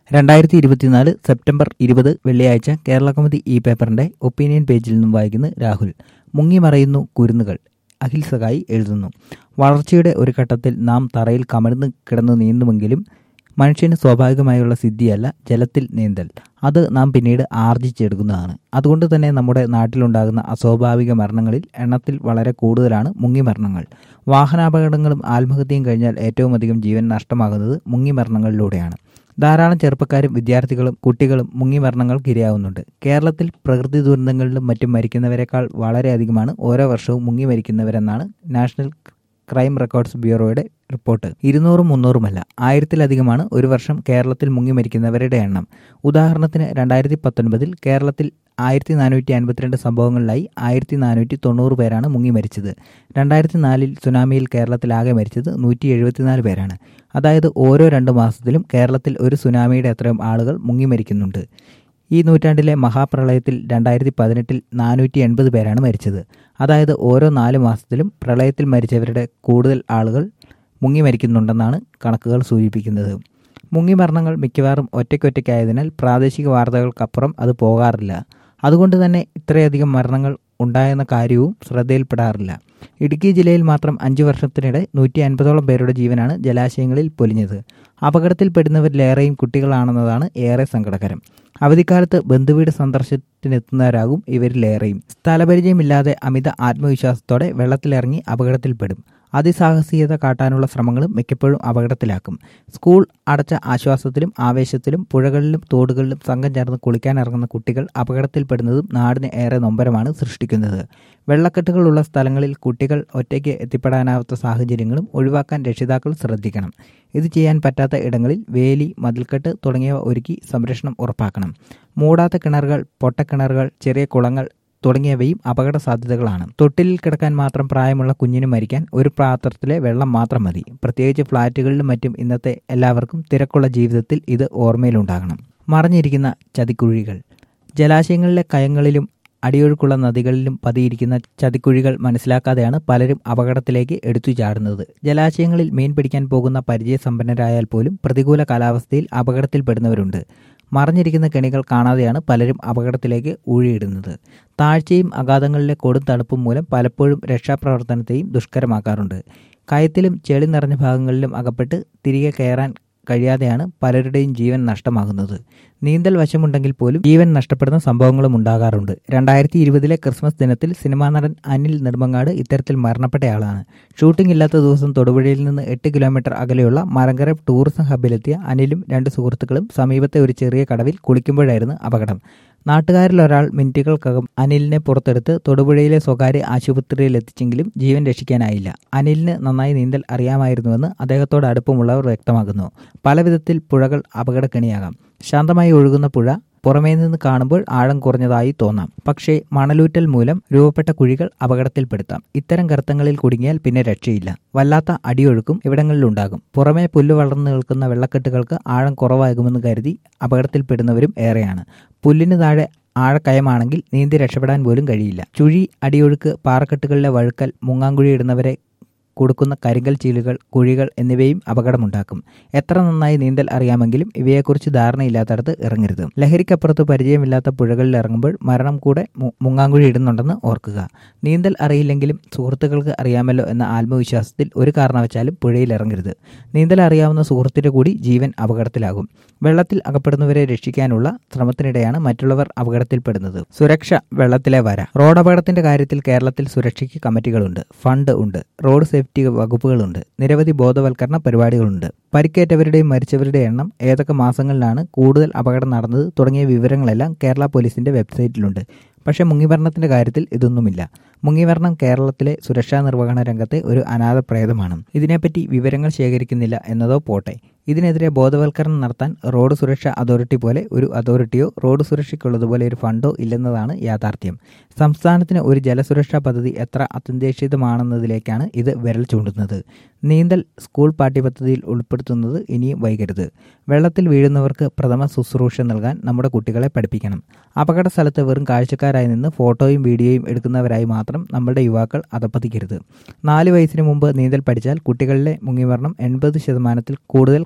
രണ്ടായിരത്തി ഇരുപത്തിനാല് സെപ്റ്റംബർ ഇരുപത് വെള്ളിയാഴ്ച കേരള കൗമുദി ഈ പേപ്പറിന്റെ ഒപ്പീനിയൻ പേജിൽ നിന്നും വായിക്കുന്നു രാഹുൽ മുങ്ങിമറയുന്നു കുരുന്നുകൾ അഖിൽ സഖായി എഴുതുന്നു വളർച്ചയുടെ ഒരു ഘട്ടത്തിൽ നാം തറയിൽ കമഴ്ന്ന് കിടന്നു നീന്തുമെങ്കിലും മനുഷ്യന് സ്വാഭാവികമായുള്ള സിദ്ധിയല്ല ജലത്തിൽ നീന്തൽ അത് നാം പിന്നീട് ആർജിച്ചെടുക്കുന്നതാണ് അതുകൊണ്ട് തന്നെ നമ്മുടെ നാട്ടിലുണ്ടാകുന്ന അസ്വാഭാവിക മരണങ്ങളിൽ എണ്ണത്തിൽ വളരെ കൂടുതലാണ് മുങ്ങിമരണങ്ങൾ വാഹനാപകടങ്ങളും ആത്മഹത്യയും കഴിഞ്ഞാൽ ഏറ്റവും അധികം ജീവൻ നഷ്ടമാകുന്നത് മുങ്ങിമരണങ്ങളിലൂടെയാണ് ധാരാളം ചെറുപ്പക്കാരും വിദ്യാർത്ഥികളും കുട്ടികളും മുങ്ങിമരണങ്ങൾക്ക് ഇരയാവുന്നുണ്ട് കേരളത്തിൽ പ്രകൃതി ദുരന്തങ്ങളിലും മറ്റും മരിക്കുന്നവരെക്കാൾ വളരെയധികമാണ് ഓരോ വർഷവും മുങ്ങി മരിക്കുന്നവരെന്നാണ് നാഷണൽ ക്രൈം റെക്കോർഡ്സ് ബ്യൂറോയുടെ റിപ്പോർട്ട് ഇരുന്നൂറും മുന്നൂറുമല്ല ആയിരത്തിലധികമാണ് ഒരു വർഷം കേരളത്തിൽ മുങ്ങി മരിക്കുന്നവരുടെ എണ്ണം ഉദാഹരണത്തിന് രണ്ടായിരത്തി പത്തൊൻപതിൽ കേരളത്തിൽ ആയിരത്തി നാനൂറ്റി അൻപത്തിരണ്ട് സംഭവങ്ങളിലായി ആയിരത്തി നാനൂറ്റി തൊണ്ണൂറ് പേരാണ് മുങ്ങി മരിച്ചത് രണ്ടായിരത്തി നാലിൽ സുനാമിയിൽ കേരളത്തിലാകെ മരിച്ചത് നൂറ്റി എഴുപത്തിനാല് പേരാണ് അതായത് ഓരോ രണ്ട് മാസത്തിലും കേരളത്തിൽ ഒരു സുനാമിയുടെ അത്രയും ആളുകൾ മുങ്ങി മരിക്കുന്നുണ്ട് ഈ നൂറ്റാണ്ടിലെ മഹാപ്രളയത്തിൽ രണ്ടായിരത്തി പതിനെട്ടിൽ നാനൂറ്റി എൺപത് പേരാണ് മരിച്ചത് അതായത് ഓരോ നാല് മാസത്തിലും പ്രളയത്തിൽ മരിച്ചവരുടെ കൂടുതൽ ആളുകൾ മുങ്ങി മരിക്കുന്നുണ്ടെന്നാണ് കണക്കുകൾ സൂചിപ്പിക്കുന്നത് മുങ്ങി മരണങ്ങൾ മിക്കവാറും ഒറ്റയ്ക്കൊറ്റയ്ക്കായതിനാൽ പ്രാദേശിക വാർത്തകൾക്കപ്പുറം അത് പോകാറില്ല അതുകൊണ്ട് തന്നെ ഇത്രയധികം മരണങ്ങൾ ഉണ്ടായെന്ന കാര്യവും ശ്രദ്ധയിൽപ്പെടാറില്ല ഇടുക്കി ജില്ലയിൽ മാത്രം അഞ്ചു വർഷത്തിനിടെ നൂറ്റി അൻപതോളം പേരുടെ ജീവനാണ് ജലാശയങ്ങളിൽ പൊലിഞ്ഞത് അപകടത്തിൽപ്പെടുന്നവരിലേറെയും കുട്ടികളാണെന്നതാണ് ഏറെ സങ്കടകരം അവധിക്കാലത്ത് ബന്ധുവീട് സന്ദർശനത്തിനെത്തുന്നവരാകും ഇവരിലേറെയും സ്ഥലപരിചയമില്ലാതെ അമിത ആത്മവിശ്വാസത്തോടെ വെള്ളത്തിലിറങ്ങി അപകടത്തിൽപ്പെടും അതിസാഹസികത കാട്ടാനുള്ള ശ്രമങ്ങളും മിക്കപ്പോഴും അപകടത്തിലാക്കും സ്കൂൾ അടച്ച ആശ്വാസത്തിലും ആവേശത്തിലും പുഴകളിലും തോടുകളിലും സംഘം ചേർന്ന് കുളിക്കാനിറങ്ങുന്ന കുട്ടികൾ അപകടത്തിൽപ്പെടുന്നതും നാടിന് ഏറെ നൊമ്പരമാണ് സൃഷ്ടിക്കുന്നത് വെള്ളക്കെട്ടുകളുള്ള സ്ഥലങ്ങളിൽ കുട്ടികൾ ഒറ്റയ്ക്ക് എത്തിപ്പെടാനാവാത്ത സാഹചര്യങ്ങളും ഒഴിവാക്കാൻ രക്ഷിതാക്കൾ ശ്രദ്ധിക്കണം ഇത് ചെയ്യാൻ പറ്റാത്ത ഇടങ്ങളിൽ വേലി മതിൽക്കെട്ട് തുടങ്ങിയവ ഒരുക്കി സംരക്ഷണം ഉറപ്പാക്കണം മൂടാത്ത കിണറുകൾ പൊട്ടക്കിണറുകൾ ചെറിയ കുളങ്ങൾ തുടങ്ങിയവയും അപകട സാധ്യതകളാണ് തൊട്ടിലിൽ കിടക്കാൻ മാത്രം പ്രായമുള്ള കുഞ്ഞിന് മരിക്കാൻ ഒരു പാത്രത്തിലെ വെള്ളം മാത്രം മതി പ്രത്യേകിച്ച് ഫ്ളാറ്റുകളിലും മറ്റും ഇന്നത്തെ എല്ലാവർക്കും തിരക്കുള്ള ജീവിതത്തിൽ ഇത് ഓർമ്മയിലുണ്ടാകണം മറഞ്ഞിരിക്കുന്ന ചതിക്കുഴികൾ ജലാശയങ്ങളിലെ കയങ്ങളിലും അടിയൊഴുക്കുള്ള നദികളിലും പതിയിരിക്കുന്ന ചതിക്കുഴികൾ മനസ്സിലാക്കാതെയാണ് പലരും അപകടത്തിലേക്ക് എടുത്തു ചാടുന്നത് ജലാശയങ്ങളിൽ മീൻ പിടിക്കാൻ പോകുന്ന പരിചയസമ്പന്നരായാൽ പോലും പ്രതികൂല കാലാവസ്ഥയിൽ അപകടത്തിൽപ്പെടുന്നവരുണ്ട് മറഞ്ഞിരിക്കുന്ന കെണികൾ കാണാതെയാണ് പലരും അപകടത്തിലേക്ക് ഊഴിയിടുന്നത് താഴ്ചയും അഗാധങ്ങളിലെ കൊടും തണുപ്പും മൂലം പലപ്പോഴും രക്ഷാപ്രവർത്തനത്തെയും ദുഷ്കരമാക്കാറുണ്ട് കയത്തിലും ചെളി നിറഞ്ഞ ഭാഗങ്ങളിലും അകപ്പെട്ട് തിരികെ കയറാൻ കഴിയാതെയാണ് പലരുടെയും ജീവൻ നഷ്ടമാകുന്നത് നീന്തൽ വശമുണ്ടെങ്കിൽ പോലും ജീവൻ നഷ്ടപ്പെടുന്ന സംഭവങ്ങളും ഉണ്ടാകാറുണ്ട് രണ്ടായിരത്തി ഇരുപതിലെ ക്രിസ്മസ് ദിനത്തിൽ സിനിമാ നടൻ അനിൽ നെടുമങ്ങാട് ഇത്തരത്തിൽ മരണപ്പെട്ടയാളാണ് ഷൂട്ടിംഗ് ഇല്ലാത്ത ദിവസം തൊടുപുഴയിൽ നിന്ന് എട്ട് കിലോമീറ്റർ അകലെയുള്ള മലങ്കര ടൂറിസം ഹബ്ബിലെത്തിയ അനിലും രണ്ട് സുഹൃത്തുക്കളും സമീപത്തെ ഒരു ചെറിയ കടവിൽ കുളിക്കുമ്പോഴായിരുന്നു അപകടം നാട്ടുകാരിൽ ഒരാൾ മിനിറ്റുകൾക്കകം അനിലിനെ പുറത്തെടുത്ത് തൊടുപുഴയിലെ സ്വകാര്യ ആശുപത്രിയിൽ എത്തിച്ചെങ്കിലും ജീവൻ രക്ഷിക്കാനായില്ല അനിലിന് നന്നായി നീന്തൽ അറിയാമായിരുന്നുവെന്ന് അദ്ദേഹത്തോട് അടുപ്പമുള്ളവർ വ്യക്തമാക്കുന്നു പല വിധത്തിൽ പുഴകൾ അപകടക്കെണിയാകാം ശാന്തമായി ഒഴുകുന്ന പുഴ പുറമേ നിന്ന് കാണുമ്പോൾ ആഴം കുറഞ്ഞതായി തോന്നാം പക്ഷേ മണലൂറ്റൽ മൂലം രൂപപ്പെട്ട കുഴികൾ അപകടത്തിൽപ്പെടുത്താം ഇത്തരം ഗർത്തങ്ങളിൽ കുടുങ്ങിയാൽ പിന്നെ രക്ഷയില്ല വല്ലാത്ത അടിയൊഴുക്കും ഇവിടങ്ങളിലുണ്ടാകും പുറമേ പുല്ല് വളർന്നു നിൽക്കുന്ന വെള്ളക്കെട്ടുകൾക്ക് ആഴം കുറവാകുമെന്ന് കരുതി അപകടത്തിൽപ്പെടുന്നവരും ഏറെയാണ് പുല്ലിന് താഴെ ആഴക്കയമാണെങ്കിൽ നീന്തി രക്ഷപ്പെടാൻ പോലും കഴിയില്ല ചുഴി അടിയൊഴുക്ക് പാറക്കെട്ടുകളിലെ വഴുക്കൽ മുങ്ങാങ്കുഴി ഇടുന്നവരെ കൊടുക്കുന്ന കരിങ്കൽ ചീലുകൾ കുഴികൾ എന്നിവയും അപകടമുണ്ടാക്കും എത്ര നന്നായി നീന്തൽ അറിയാമെങ്കിലും ഇവയെക്കുറിച്ച് ധാരണയില്ലാത്തടത്ത് ഇറങ്ങരുത് ലഹരിക്കപ്പുറത്ത് പരിചയമില്ലാത്ത പുഴകളിൽ ഇറങ്ങുമ്പോൾ മരണം കൂടെ മുങ്ങാങ്കുഴി ഇടുന്നുണ്ടെന്ന് ഓർക്കുക നീന്തൽ അറിയില്ലെങ്കിലും സുഹൃത്തുക്കൾക്ക് അറിയാമല്ലോ എന്ന ആത്മവിശ്വാസത്തിൽ ഒരു കാരണവശാലും പുഴയിൽ ഇറങ്ങരുത് നീന്തൽ അറിയാവുന്ന സുഹൃത്തിന്റെ കൂടി ജീവൻ അപകടത്തിലാകും വെള്ളത്തിൽ അകപ്പെടുന്നവരെ രക്ഷിക്കാനുള്ള ശ്രമത്തിനിടെയാണ് മറ്റുള്ളവർ അപകടത്തിൽപ്പെടുന്നത് സുരക്ഷ വെള്ളത്തിലെ വര റോഡ് അപകടത്തിന്റെ കാര്യത്തിൽ കേരളത്തിൽ സുരക്ഷയ്ക്ക് കമ്മിറ്റികളുണ്ട് ഫണ്ട് ഉണ്ട് റോഡ് സേഫ്റ്റി വകുപ്പുകളുണ്ട് നിരവധി ബോധവൽക്കരണ പരിപാടികളുണ്ട് പരിക്കേറ്റവരുടെയും മരിച്ചവരുടെയും എണ്ണം ഏതൊക്കെ മാസങ്ങളിലാണ് കൂടുതൽ അപകടം നടന്നത് തുടങ്ങിയ വിവരങ്ങളെല്ലാം കേരള പോലീസിന്റെ വെബ്സൈറ്റിലുണ്ട് പക്ഷേ മുങ്ങിമരണത്തിന്റെ കാര്യത്തിൽ ഇതൊന്നുമില്ല മുങ്ങിമരണം കേരളത്തിലെ സുരക്ഷാ നിർവഹണ രംഗത്തെ ഒരു അനാഥ പ്രേതമാണ് ഇതിനെപ്പറ്റി വിവരങ്ങൾ ശേഖരിക്കുന്നില്ല എന്നതോ പോട്ടെ ഇതിനെതിരെ ബോധവൽക്കരണം നടത്താൻ റോഡ് സുരക്ഷാ അതോറിറ്റി പോലെ ഒരു അതോറിറ്റിയോ റോഡ് സുരക്ഷയ്ക്കുള്ളതുപോലെ ഒരു ഫണ്ടോ ഇല്ലെന്നതാണ് യാഥാർത്ഥ്യം സംസ്ഥാനത്തിന് ഒരു ജലസുരക്ഷാ പദ്ധതി എത്ര അത്യന്താപേക്ഷിതമാണെന്നതിലേക്കാണ് ഇത് വിരൽ ചൂണ്ടുന്നത് നീന്തൽ സ്കൂൾ പാഠ്യപദ്ധതിയിൽ ഉൾപ്പെടുത്തുന്നത് ഇനിയും വൈകരുത് വെള്ളത്തിൽ വീഴുന്നവർക്ക് പ്രഥമ ശുശ്രൂഷ നൽകാൻ നമ്മുടെ കുട്ടികളെ പഠിപ്പിക്കണം അപകട സ്ഥലത്ത് വെറും കാഴ്ചക്കാരായി നിന്ന് ഫോട്ടോയും വീഡിയോയും എടുക്കുന്നവരായി മാത്രം നമ്മുടെ യുവാക്കൾ അധപ്പതിക്കരുത് നാല് വയസ്സിന് മുമ്പ് നീന്തൽ പഠിച്ചാൽ കുട്ടികളിലെ മുങ്ങിമരണം എൺപത് ശതമാനത്തിൽ കൂടുതൽ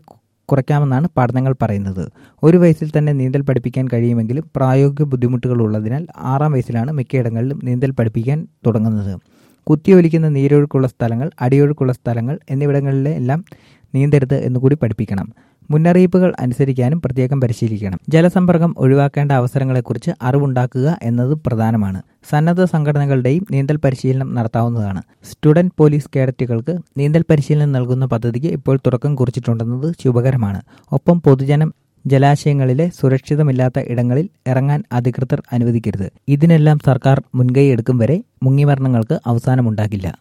കുറയ്ക്കാമെന്നാണ് പഠനങ്ങൾ പറയുന്നത് ഒരു വയസ്സിൽ തന്നെ നീന്തൽ പഠിപ്പിക്കാൻ കഴിയുമെങ്കിലും പ്രായോഗിക ബുദ്ധിമുട്ടുകൾ ഉള്ളതിനാൽ ആറാം വയസ്സിലാണ് മിക്കയിടങ്ങളിലും നീന്തൽ പഠിപ്പിക്കാൻ തുടങ്ങുന്നത് കുത്തിയൊലിക്കുന്ന നീരൊഴുക്കുള്ള സ്ഥലങ്ങൾ അടിയൊഴുക്കുള്ള സ്ഥലങ്ങൾ എന്നിവിടങ്ങളിലെ എല്ലാം നീന്തരുത് എന്നുകൂടി പഠിപ്പിക്കണം മുന്നറിയിപ്പുകൾ അനുസരിക്കാനും പ്രത്യേകം പരിശീലിക്കണം ജലസമ്പർക്കം ഒഴിവാക്കേണ്ട അവസരങ്ങളെക്കുറിച്ച് അറിവുണ്ടാക്കുക എന്നത് പ്രധാനമാണ് സന്നദ്ധ സംഘടനകളുടെയും നീന്തൽ പരിശീലനം നടത്താവുന്നതാണ് സ്റ്റുഡന്റ് പോലീസ് കേഡറ്റുകൾക്ക് നീന്തൽ പരിശീലനം നൽകുന്ന പദ്ധതിക്ക് ഇപ്പോൾ തുടക്കം കുറിച്ചിട്ടുണ്ടെന്നത് ശുഭകരമാണ് ഒപ്പം പൊതുജനം ജലാശയങ്ങളിലെ സുരക്ഷിതമില്ലാത്ത ഇടങ്ങളിൽ ഇറങ്ങാൻ അധികൃതർ അനുവദിക്കരുത് ഇതിനെല്ലാം സർക്കാർ മുൻകൈ എടുക്കും വരെ മുങ്ങിമരണങ്ങൾക്ക് അവസാനമുണ്ടാകില്ല